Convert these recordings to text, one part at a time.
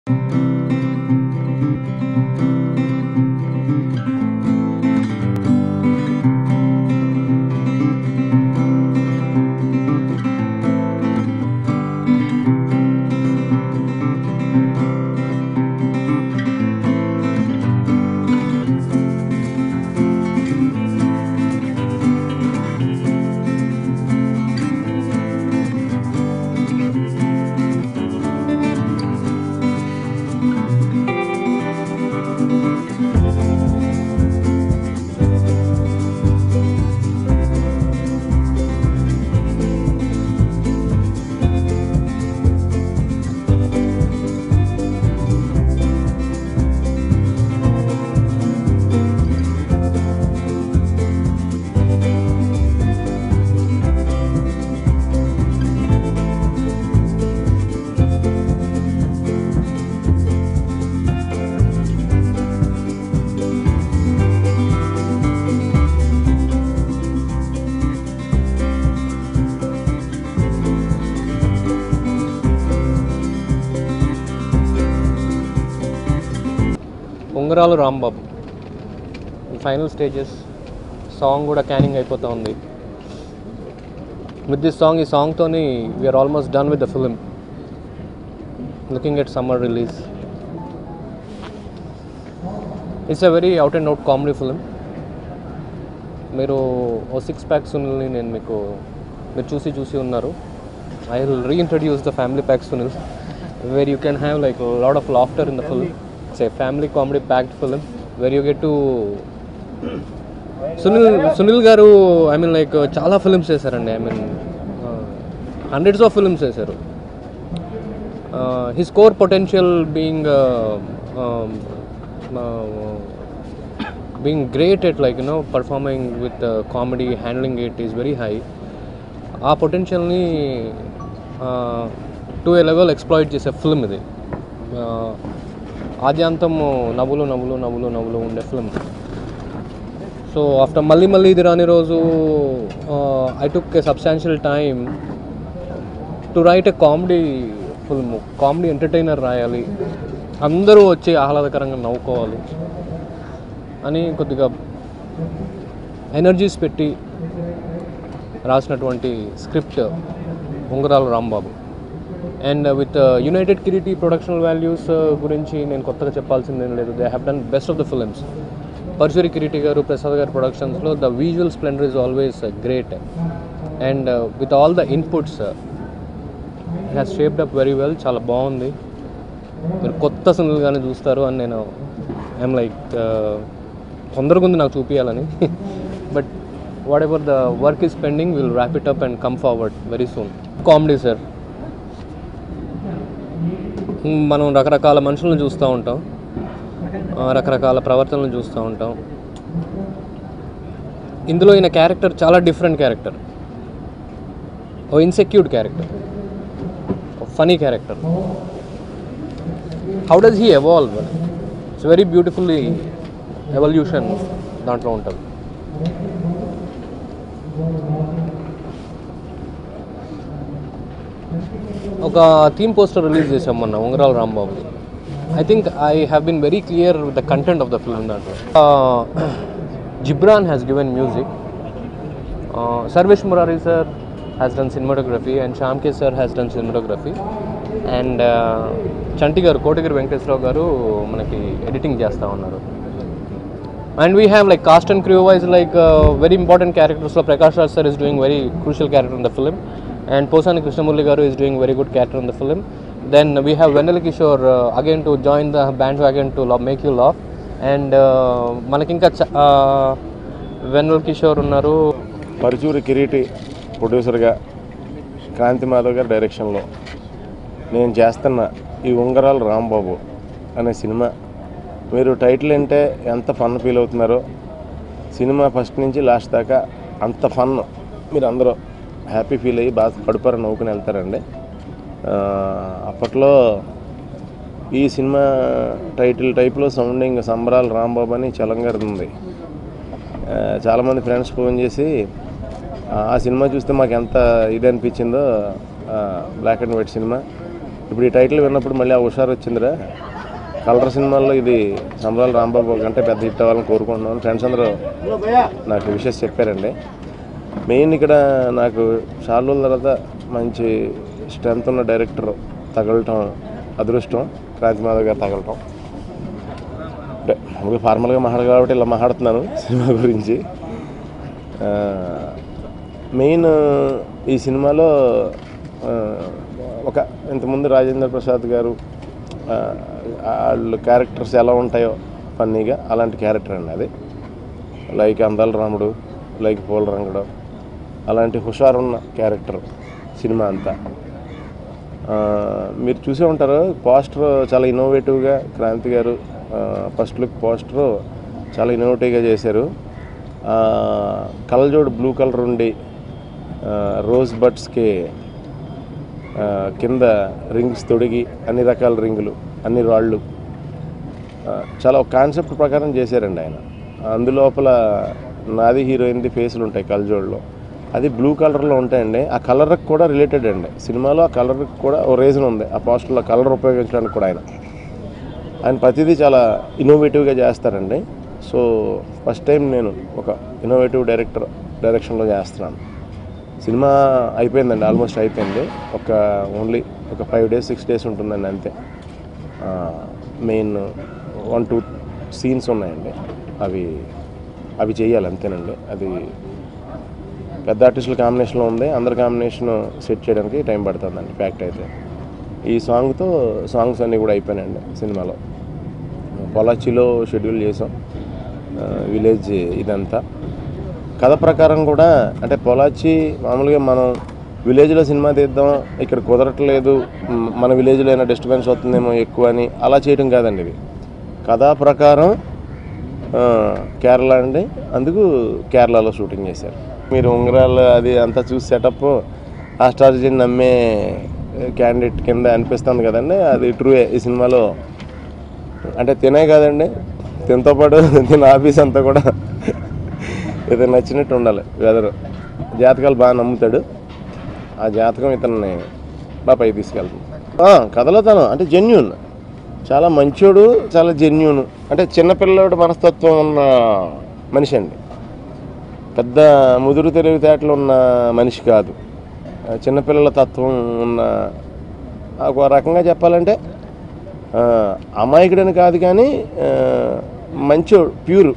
ఉంగరాలు Rambabu final stages song కూడా canning అయిపోతూ ఉంది విత్ దిస్ సాంగ్ ఈ సాంగ్తోని we're almost done with the film looking at summer release it's a very out and out comedy film మీరు ఓ six pack సునీల్ని నేను మీకు మీరు చూసి చూసి ఉన్నారు I will reintroduce the family pack Sunil where you can have like load of laughter in the film it's a family comedy packed film where you get to Sunil Sunil garu I mean like చాలా films చేశారండి I mean hundreds of films చేశారు his core potential being being great at like you know performing with comedy handling it is very high ఆ పొటెన్షియల్ని to a level exploit చేసే film ఇది Uh, ఆద్యాంతం నవ్వులు నవ్వులు నవ్వులు నవ్వులు ఉండే ఫిల్మ్ సో ఆఫ్టర్ మళ్ళీ మళ్ళీ ఇది రాని రోజు I took a substantial time to write a comedy film comedy entertainer రాయాలి అందరూ వచ్చి ఆహ్లాదకరంగా నవ్వుకోవాలి అని కొద్దిగా ఎనర్జీస్ పెట్టి రాసినటువంటి script Ungarala Rambabu and with united Kiriti production values గురించి నేను కొత్తగా చెప్పాల్సిందేం లేదు they have done best of the films Paruchuri Kiriti garu Prasad గారి ప్రొడక్షన్స్లో the visual splendour is always great and with all the inputs has shaped up very well చాలా బాగుంది మీరు కొత్త సినిమాగానే చూస్తారు అని నేను ఐఎమ్ లైక్ తొందరగా ఉంది నాకు చూపించాలని but whatever the work is pending will wrap it up and come forward very soon comedy sir మనం రకరకాల మనుషులను చూస్తూ ఉంటాం ఆ, రకరకాల ప్రవర్తనలు చూస్తూ ఉంటాం ఇందులో ఈయన క్యారెక్టర్ చాలా డిఫరెంట్ క్యారెక్టర్ ఓ insecured character funny character how does he evolve it's very beautifully evolution దాంట్లో ఉంటుంది ఒక థీమ్ పోస్టర్ రిలీజ్ చేసాం మొన్న Ungarala Rambabu I think I have been very clear with the content of the film దాంట్లో Ghibran has given music Sarvesh Murari sir has done cinematography and Shyam K sir has done cinematography and Chanti garu Kotagiri Venkateswara Rao garu మనకి editing చేస్తూ ఉన్నారు and we have like cast and crew wise like very important క్యారెక్టర్స్లో Prakash Raj sir is doing very crucial character in the film and Posani Krishnamurali garu is doing very good character in the film then we have Vennela Kishore again to join the band again to make you laugh and మనకి ఇంకా వెన్నెల కిషోర్ ఉన్నారు పరుచూరి కిరీటి ప్రొడ్యూసర్గా క్రాంతి మాధవ్ గారి డైరెక్షన్లో నేను చేస్తున్న ఈ ఉంగరాలు రాంబాబు అనే సినిమా మీరు టైటిల్ అంటే ఎంత ఫన్ ఫీల్ అవుతున్నారో సినిమా ఫస్ట్ నుంచి లాస్ట్ దాకా అంత ఫన్ మీరు అందరూ హ్యాపీ ఫీల్ అయ్యి బాగా కడుపార నవ్వుకుని వెళ్తారండి ఆ, అప్పట్లో ఈ సినిమా టైటిల్ టైప్లో సౌండింగ్ సంబరాలు రాంబాబు అని చలంగారు ఉంది ఆ, చాలామంది ఫ్రెండ్స్ ఫోన్ చేసి ఆ, ఆ సినిమా చూస్తే మాకు ఎంత ఇది అనిపించిందో బ్లాక్ అండ్ వైట్ సినిమా ఇప్పుడు ఈ టైటిల్ విన్నప్పుడు మళ్ళీ ఆ హుషారు వచ్చిందిరా కలర్ సినిమాల్లో ఇది సంబరాల రాంబాబు కంటే పెద్ద హిట్ అవ్వాలని కోరుకుంటున్నాను ఫ్రెండ్స్ అందరూ నాకు విషెస్ చెప్పారండి మెయిన్ ఇక్కడ నాకు చాలా రోజుల తర్వాత మంచి స్ట్రెంత్ ఉన్న డైరెక్టర్ తగలటం అదృష్టం క్రాంతి మాధవ్ గారు తగలటం అంటే మామూలుగా ఫార్మల్గా మాట్లాడు కాబట్టి ఇలా మాట్లాడుతున్నాను సినిమా గురించి ఆ, మెయిన్ ఈ సినిమాలో ఆ, ఒక ఇంతకుముందు రాజేంద్ర ప్రసాద్ గారు ఆ, వాళ్ళు క్యారెక్టర్స్ ఎలా ఉంటాయో ఫన్నీగా అలాంటి క్యారెక్టర్ అండి అది లైక్ అందాల రాముడు లైక్ పోల రంగుడు అలాంటి హుషారున్న క్యారెక్టర్ సినిమా అంతా ఆ, మీరు చూసే ఉంటారు పోస్టర్ చాలా ఇన్నోవేటివ్గా క్రాంతి గారు ఫస్ట్ లుక్ పోస్టర్ చాలా ఇన్నోవేటివ్గా చేశారు ఆ, కలజోడు బ్లూ కలర్ ఉండి ఆ, రోజ్ బడ్స్కి ఆ, కింద రింగ్స్ తొడిగి అన్ని రకాల రింగులు అన్ని రాళ్ళు ఆ, చాలా ఒక కాన్సెప్ట్ ప్రకారం చేశారండి ఆయన అందులోపల నాది హీరోయిన్ది ఫేసులు ఉంటాయి కల్జోడ్లో అది బ్లూ కలర్లో ఉంటాయండి ఆ కలర్కి కూడా రిలేటెడ్ అండి సినిమాలో ఆ కలర్కి కూడా ఓ రీజన్ ఉంది ఆ పోస్టర్లో కలర్ ఉపయోగించడానికి కూడా ఆయన ఆయన ప్రతిదీ చాలా ఇన్నోవేటివ్గా చేస్తారండి సో ఫస్ట్ టైం నేను ఒక ఇన్నోవేటివ్ డైరెక్టర్ డైరెక్షన్లో చేస్తున్నాను సినిమా అయిపోయిందండి ఆల్మోస్ట్ అయిపోయింది ఒక ఓన్లీ ఒక ఫైవ్ డేస్ సిక్స్ డేస్ ఉంటుందండి అంతే మెయిన్ వన్ టూ సీన్స్ ఉన్నాయండి అవి అవి చేయాలి అంతేనండి అది పెద్ద ఆర్టిస్టుల కాంబినేషన్లో ఉంది అందరి కాంబినేషన్ సెట్ చేయడానికి టైం పడుతుందండి ఫ్యాక్ట్ అయితే ఈ సాంగ్తో సాంగ్స్ అన్నీ కూడా అయిపోయినాయండి సినిమాలో పొలాచిలో షెడ్యూల్ చేసాం ఆ, విలేజ్ ఇదంతా కథ ప్రకారం కూడా అంటే పొలాచి మామూలుగా మనం విలేజ్లో సినిమా తీద్దాం ఇక్కడ కుదరట్లేదు మ్, మన విలేజ్లో అయినా డిస్టర్బెన్స్ వస్తుందేమో ఎక్కువ అని అలా చేయడం కాదండి ఇది కథా ప్రకారం ఆ, కేరళ అండి అందుకు కేరళలో షూటింగ్ చేశారు మీరు ఉంగరాలు అది అంతా చూసి సెటప్ ఆస్ట్రాలజీని నమ్మే క్యాండిడేట్ కింద అనిపిస్తుంది కదండి అది ట్రూయే ఈ సినిమాలో అంటే తినే కాదండి తినతో పాటు తిన ఆఫీస్ అంతా కూడా ఇతను నచ్చినట్టు ఉండాలి వెదర్ జాతకాలు బాగా నమ్ముతాడు ఆ జాతకం ఇతన్ని బాగా పైకి తీసుకెళ్తుంది ఆ, కథలో తను అంటే జెన్యున్ చాలా మంచోడు చాలా జెన్యున్ అంటే చిన్నపిల్లడు మనస్తత్వం ఉన్న మనిషి అండి పెద్ద ముదురు తెలివితేటలు ఉన్న మనిషి కాదు ఆ, చిన్నపిల్లల తత్వం ఉన్న ఒక రకంగా చెప్పాలంటే ఆ, అమాయకుడని కాదు కానీ ఆ, మంచోడు ప్యూర్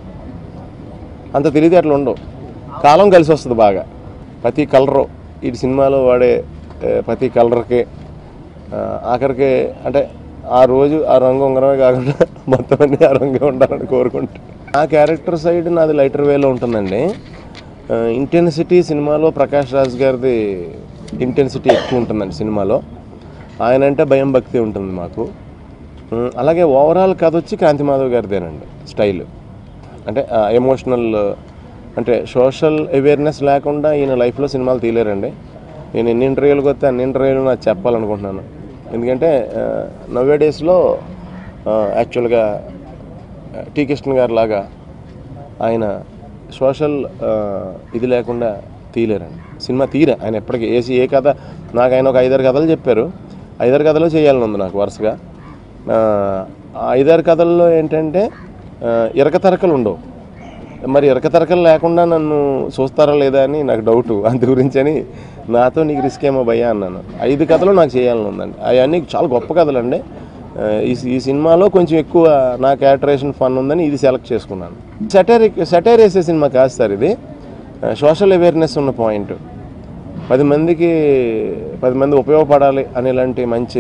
అంత తెలివితేటలు ఉండవు కాలం కలిసి వస్తుంది బాగా ప్రతి కలరు ఈ సినిమాలో వాడే ఆ, ప్రతి కలర్కి ఆ, ఆఖరికి అంటే ఆ రోజు ఆ రంగు ఉంగరమే కాకుండా మొత్తం అన్ని ఆ రంగే ఉండాలని కోరుకుంటా ఆ క్యారెక్టర్ సైడ్ నాది లైటర్ వేలో ఉంటుందండి ఇంటెన్సిటీ సినిమాలో ప్రకాష్ రాజ్ గారిది ఇంటెన్సిటీ ఎక్కువ ఉంటుందండి సినిమాలో ఆయన అంటే భయం భక్తి ఉంటుంది మాకు ఉమ్, అలాగే ఓవరాల్ కథ వచ్చి కాంతి మాధవ్ గారిదేనండి స్టైల్ అంటే ఎమోషనల్ అంటే సోషల్ అవేర్నెస్ లేకుండా ఈయన లైఫ్లో సినిమాలు తీయలేరండి నేను ఎన్ని ఇంటర్వ్యూలకు వస్తే అన్ని ఇంటర్వ్యూలు నాకు చెప్పాలనుకుంటున్నాను ఎందుకంటే నవ్వే డేస్లో యాక్చువల్గా టీ కృష్ణ గారి లాగా ఆయన సోషల్ ఇది లేకుండా తీయలేరండి సినిమా తీరే ఆయన ఎప్పటికీ ఏసి ఏ కథ నాకు ఆయన ఒక ఐదారు కథలు చెప్పారు ఐదారు కథలు చేయాలని ఉంది నాకు వరుసగా ఆ, ఆ ఐదారు కథల్లో ఏంటంటే ఆ, ఇరకతరకలు ఉండవు మరి ఇరకతరకలు లేకుండా నన్ను చూస్తారా లేదా అని నాకు డౌట్ అందు గురించి అని నాతో నీకు రిస్క్ ఏమో భయ్యా అన్నాను ఐదు కథలు నాకు చేయాలని ఉందండి అవన్నీ చాలా గొప్ప కథలు అండి ఆ, ఈ ఈ సినిమాలో కొంచెం ఎక్కువ నా క్యారెక్టరేషన్ ఫన్ ఉందని ఇది సెలెక్ట్ చేసుకున్నాను సెటైరిక్ సెటైర్ వేసే సినిమా కాదు సార్ ఇది సోషల్ అవేర్నెస్ ఉన్న పాయింట్ పది మందికి పది మంది ఉపయోగపడాలి అనేలాంటి మంచి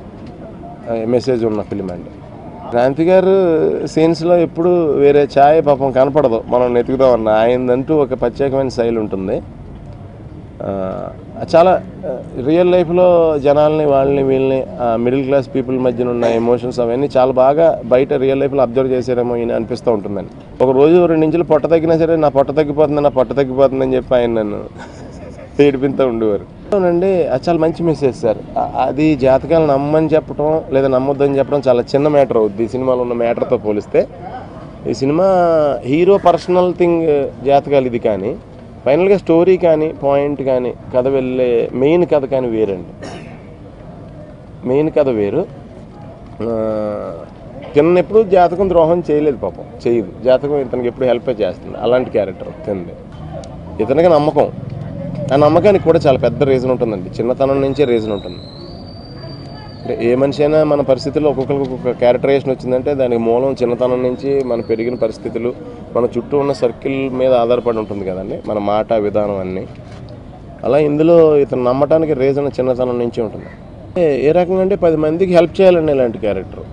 మెసేజ్ ఉన్న ఫిలిం అండి క్రాంతి గారు సీన్స్లో ఎప్పుడు వేరే ఛాయ్ పాపం కనపడదు మనం నెతుకుదామన్న ఆయనదంటూ ఒక ప్రత్యేకమైన శైలి ఉంటుంది ఆ, చాలా రియల్ లైఫ్లో జనాల్ని వాళ్ళని వీళ్ళని మిడిల్ క్లాస్ పీపుల్ మధ్యన ఉన్న ఎమోషన్స్ అవన్నీ చాలా బాగా బయట రియల్ లైఫ్లో అబ్జర్వ్ చేశారేమో ఈయన అనిపిస్తూ ఉంటుందండి ఒక రోజు రెండు ఇంచులు పొట్ట తగ్గినా సరే నా పొట్ట తగ్గిపోతుంది నా పొట్ట తగ్గిపోతుందని చెప్పి ఆయన నన్ను ఏడిపిస్తూ ఉండేవారు అవునండి అది చాలా మంచి మెసేజ్ సార్ ఆ- అది జాతకాలు నమ్మని చెప్పడం లేదా నమ్మొద్దని చెప్పడం చాలా చిన్న మ్యాటర్ అవుద్ది ఈ సినిమాలో ఉన్న మ్యాటర్తో పోలిస్తే ఈ సినిమా హీరో పర్సనల్ థింగ్ జాతకాలు ఇది కానీ ఫైనల్గా స్టోరీ కానీ పాయింట్ కానీ కథ వెళ్ళే మెయిన్ కథ కానీ వేరండి మెయిన్ కథ వేరు ఆ, తిన్నప్పుడు జాతకం ద్రోహం చేయలేదు పాపం చేయదు జాతకం ఇతనికి ఎప్పుడు హెల్ప్ చేస్తుంది అలాంటి క్యారెక్టర్ తింది ఇతనికి నమ్మకం ఆ నమ్మకానికి కూడా చాలా పెద్ద రీజన్ ఉంటుందండి చిన్నతనం నుంచే రీజన్ ఉంటుంది అంటే ఏ మనిషి అయినా మన పరిస్థితుల్లో ఒక్కొక్కరికి ఒక్కొక్క క్యారెక్టరైజేషన్ వచ్చిందంటే దానికి మూలం చిన్నతనం నుంచి మన పెరిగిన పరిస్థితులు మన చుట్టూ ఉన్న సర్కిల్ మీద ఆధారపడి ఉంటుంది కదండి మన మాట విధానం అన్నీ అలా ఇందులో ఇతను నమ్మటానికి రీజన్ చిన్నతనం నుంచి ఉంటుంది ఏ- ఏ రకంగా అంటే పది మందికి హెల్ప్ చేయాలండి ఇలాంటి క్యారెక్టర్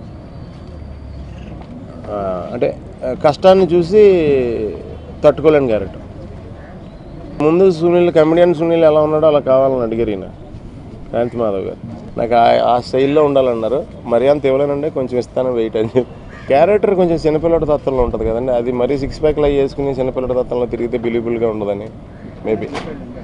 అంటే ఆ, కష్టాన్ని చూసి తట్టుకోలేని క్యారెక్టర్ ముందు సునీల్ కమెడియన్ సునీల్ ఎలా ఉన్నాడో అలా కావాలని అడిగారు ఈయన క్రాంతి మాధవ్ గారు నాకు ఆ- ఆ స్టైల్లో ఉండాలన్నారు మరి అంత ఇవ్వలేనండి కొంచెం ఇస్తాను వెయిట్ అని చెప్పి క్యారెక్టర్ కొంచెం చిన్నపిల్లడి తత్వంలో ఉంటుంది కదండి అది మరీ సిక్స్ ప్యాక్లు అవి వేసుకుని చిన్నపిల్లడి తత్వంలో తిరిగితే బిలీబుల్గా ఉండదని మేబీ